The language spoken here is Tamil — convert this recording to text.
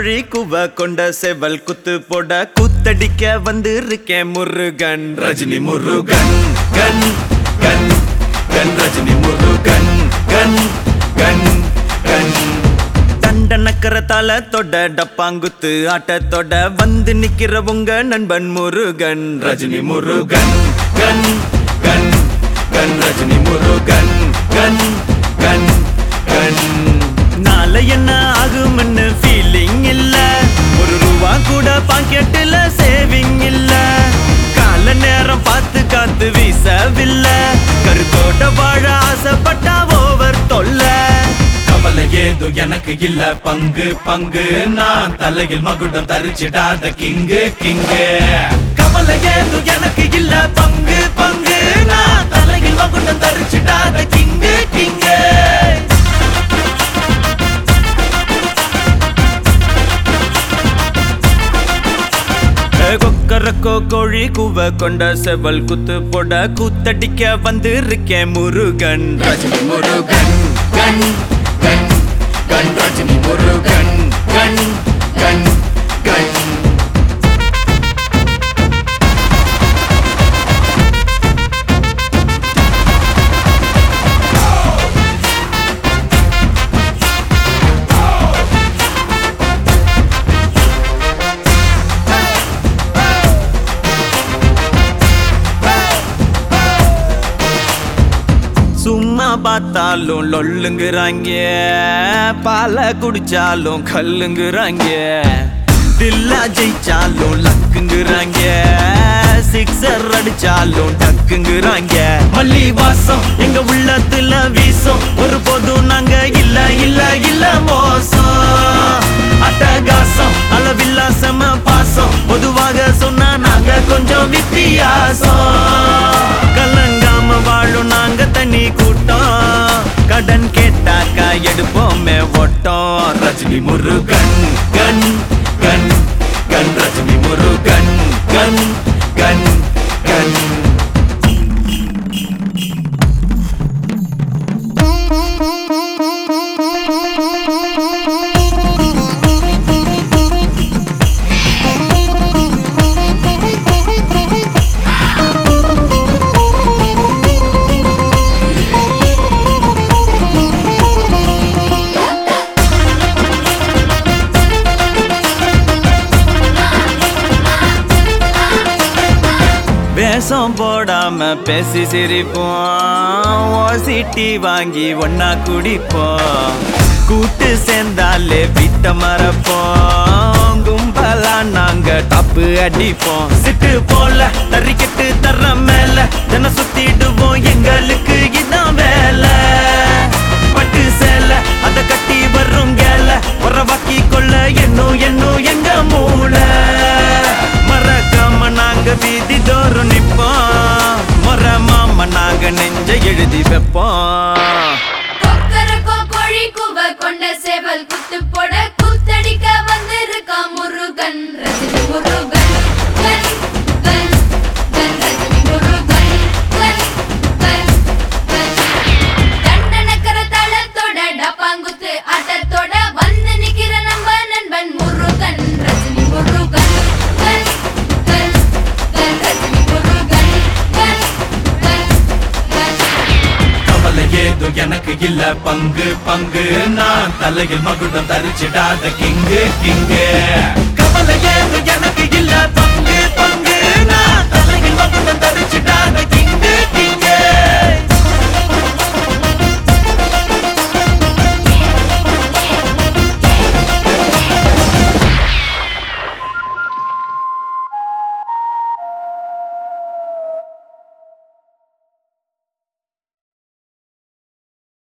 கோழி குவ கொண்ட செவல் குத்து போட குத்தடிக்க வந்து இருக்கேன் முருகன் ரஜினி முருகன் கன் கன் கன் ரஜினி முருகன் கன் கன் கன் தண்டனக்கரத்தால தொட டப்பாங்குத்து ஆட்டத்தோட வந்து நிக்கிற உங்க நண்பன் முருகன் ரஜினி முருகன் கன் கன் கன் ரஜினி முருகன் கன் கன் கன் நாளை என்ன ஆகும்னு ஃபீலிங் இல்ல ஒரு ரூபா கூட பாக்கெட்டுல சேவிங் இல்ல கால நேரம் பார்த்து காத்து வீசவில்லை கருத்தோட வாழ ஆசைப்பட்டா ஓவர் தொல்லை கவலை ஏதோ எனக்கு இல்ல பங்கு பங்கு நான் தலையில் மகுடம் தரிச்சிடாத கிங்கு கிங்கு கவலை ஏதோ எனக்கு இல்ல பங்கு பங்கு நான் தலையில் மகுடம் தரிச்சிடாத கிங்கு கிங்கு கொக்கரக்கோ கோழி கூவ கொண்ட செவல் குத்து போட கூத்தடிக்க வந்து இருக்கேன் முருகன் ரஜினி முருகன் கண் கண் கண் ரஜினி முருகன் கண் கண் கண் சும்மா பார்த்தாலும் லொல்லுங்கிறாங்க பால குடிச்சாலும் கல்லுங்கிறாங்க தில்லா ஜெயிச்சாலும் லக்குங்கிறாங்க சிக்ஸர் அடிச்சாலும் டக்குங்கிறாங்க மல்லி வாசம் எங்க உள்ளத்துல வீசும் ஒரு போதும் நாங்க இல்ல இல்ல இல்ல மோசம் அட்டகாசம் அளவில்லா செம பாசம் பொதுவாக சொன்னா நாங்க கொஞ்சம் வித்தியாசம் கலங்காம வாழும் நாங்க தனி கூட்டம் கடன் கேட்டாக்கா எடுப்போமே ஓட்டம் ரஜினி முருகன் கண் கண் கண் ரஜினி முருகன் கண் கண் கண் வேஷம் போடாம பேசி சிரிப்போம் ஓசிட்டி வாங்கி ஒன்னா குடிப்போம் கூட்டு சேர்ந்தாலே விட்ட மறப்போம் கும்பலா நாங்க டப்பு அடிப்போம் சிட்டு போல தறிக்கிட்டு தர்ற மேல ஜன சுத்திடுவோம் எங்களுக்கு இதான் வேலை பட்டு சேல அத கட்டி வரும் கேல உறவாக்கி கொள்ள என்னும் என்னும் எங்க மூளை மறக்காம நாங்க வீதி தோறும் நிப்போம் முறை மாம நாங்க நெஞ்ச எழுதி வைப்போம் கொக்கரக்கோ கோழி கூவ கொண்ட சேவல் குத்து போட கூத்தடிக்க வந்திருக்கா முருகன் ரஜினி முருகன் கன் கன் கன் ரஜினி முருகன் கன் கன் கன் தண்டனக்கர தளத்தோட டப்பாங்குத்து ஆட்டத்தோட வந்து நிக்கிற நம்ம நண்பன் முருகன் ரஜினி முருகன் கன் கன் கன் ரஜினி முருகன் கன் கன் கன் கவலை ஏதோ எனக்கு இல்ல பங்கு பங்கு நான் தலையில் மகுடம் தரிச்சிடாத கிங்கு கிங்கு கவலை ஏதோ எனக்கு இல்ல பங்கு